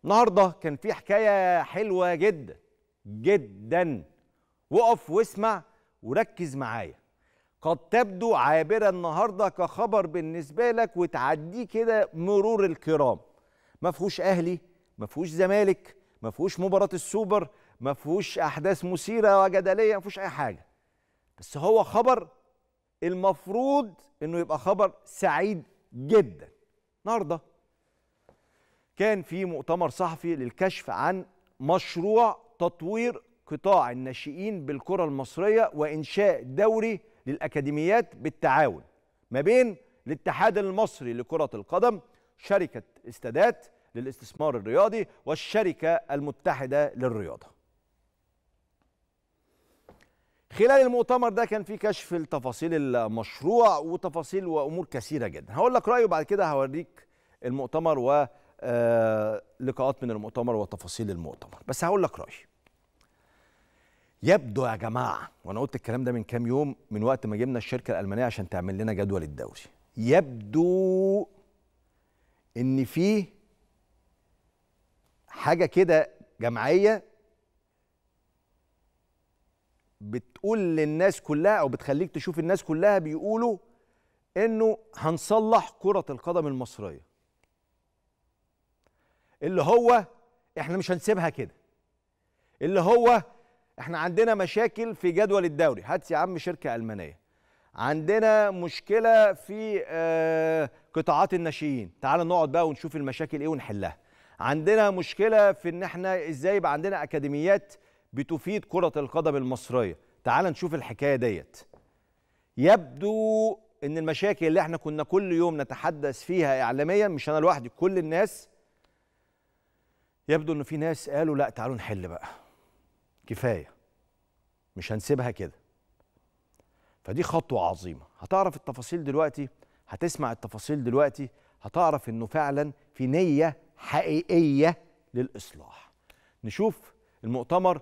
النهارده كان في حكايه حلوه جدا جدا وقف واسمع وركز معايا قد تبدو عابره النهارده كخبر بالنسبه لك وتعديه كده مرور الكرام ما فيهوش اهلي ما فيهوش زمالك ما فيهوش مباراه السوبر ما فيهوش احداث مثيره وجدليه ما فيهوش اي حاجه بس هو خبر المفروض انه يبقى خبر سعيد جدا النهارده كان في مؤتمر صحفي للكشف عن مشروع تطوير قطاع الناشئين بالكرة المصرية وإنشاء دوري للأكاديميات بالتعاون ما بين الاتحاد المصري لكرة القدم شركة استادات للاستثمار الرياضي والشركة المتحدة للرياضة خلال المؤتمر ده كان في كشف لتفاصيل المشروع وتفاصيل وامور كثيره جدا هقول لك رايي وبعد كده هوريك المؤتمر و لقاءات من المؤتمر وتفاصيل المؤتمر بس هقول لك رايي يبدو يا جماعه وانا قلت الكلام ده من كام يوم من وقت ما جبنا الشركه الالمانيه عشان تعمل لنا جدول الدوري يبدو ان في حاجه كده جمعيه بتقول للناس كلها او بتخليك تشوف الناس كلها بيقولوا انه هنصلح كره القدم المصريه اللي هو احنا مش هنسيبها كده اللي هو احنا عندنا مشاكل في جدول الدوري هات يا عم شركه المانيه عندنا مشكله في آه قطاعات الناشئين تعال نقعد بقى ونشوف المشاكل ايه ونحلها عندنا مشكله في ان احنا ازاي يبقى عندنا اكاديميات بتفيد كره القدم المصريه تعال نشوف الحكايه ديت يبدو ان المشاكل اللي احنا كنا كل يوم نتحدث فيها اعلاميا مش انا لوحدي كل الناس يبدو ان في ناس قالوا لا تعالوا نحل بقى كفايه مش هنسيبها كده فدي خطوه عظيمه هتعرف التفاصيل دلوقتي هتسمع التفاصيل دلوقتي هتعرف انه فعلا في نيه حقيقيه للاصلاح نشوف المؤتمر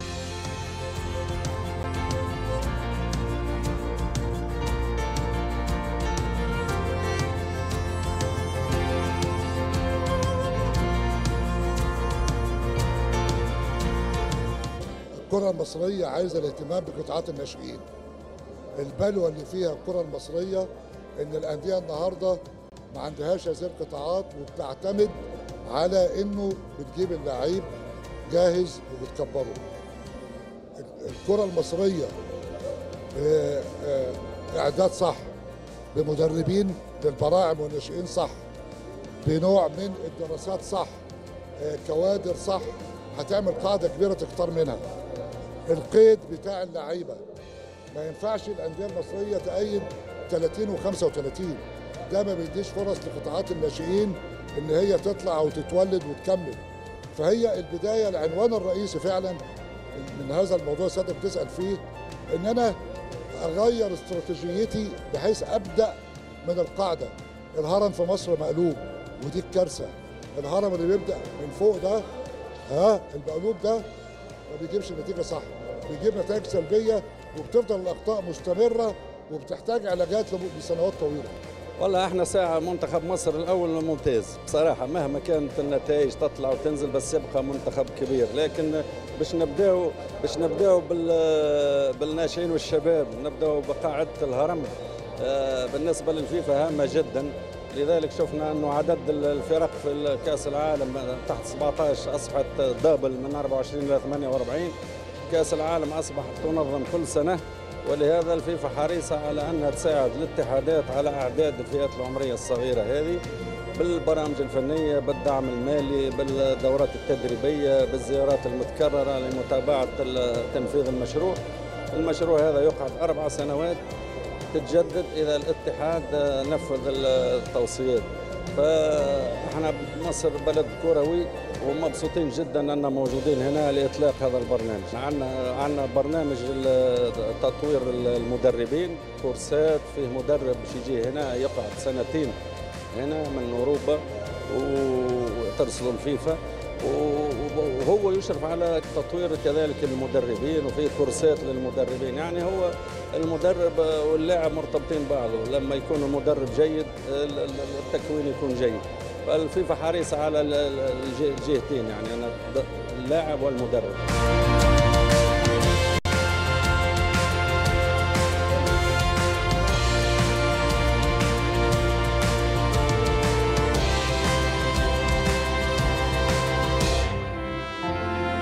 الكرة المصرية عايزة الاهتمام بقطاعات الناشئين البلوى اللي فيها الكرة المصرية ان الأندية النهاردة ما عندهاش هذه القطاعات وبتعتمد على انه بتجيب اللعيب جاهز وبتكبره الكرة المصرية اعداد صح بمدربين للبراعم والناشئين صح بنوع من الدراسات صح كوادر صح هتعمل قاعدة كبيرة تختار منها القيد بتاع اللعيبه ما ينفعش الانديه المصريه تأيد 30 و35 ده ما بيديش فرص لقطاعات الناشئين ان هي تطلع وتتولد وتكمل فهي البدايه العنوان الرئيسي فعلا من هذا الموضوع سيادتك بتسال فيه ان انا اغير استراتيجيتي بحيث ابدا من القاعده الهرم في مصر مقلوب ودي الكارثه الهرم اللي بيبدا من فوق ده ها المقلوب ده ما بيجيبش نتيجه صح بيجيب نتائج سلبيه وبتفضل الاخطاء مستمره وبتحتاج علاجات لسنوات طويله والله احنا ساعة منتخب مصر الأول ممتاز بصراحة مهما كانت النتائج تطلع وتنزل بس يبقى منتخب كبير لكن باش نبداو باش نبداو بالناشئين والشباب نبداو بقاعدة الهرم بالنسبة للفيفا هامة جدا لذلك شفنا انه عدد الفرق في كاس العالم تحت 17 اصبحت دبل من 24 الى 48 كاس العالم اصبحت تنظم كل سنه ولهذا الفيفا حريصه على انها تساعد الاتحادات على اعداد الفئات العمريه الصغيره هذه بالبرامج الفنيه بالدعم المالي بالدورات التدريبيه بالزيارات المتكرره لمتابعه تنفيذ المشروع المشروع هذا يقعد اربع سنوات تتجدد اذا الاتحاد نفذ التوصيات فاحنا مصر بلد كروي ومبسوطين جدا ان موجودين هنا لاطلاق هذا البرنامج عندنا عندنا برنامج تطوير المدربين كورسات فيه مدرب باش يجي هنا يقعد سنتين هنا من اوروبا وترسلوا الفيفا وهو يشرف على تطوير كذلك المدربين وفي كورسات للمدربين يعني هو المدرب واللاعب مرتبطين بعضه لما يكون المدرب جيد التكوين يكون جيد الفيفا حريصه على ال- ال- الج- الجهتين يعني انا ض- اللاعب والمدرب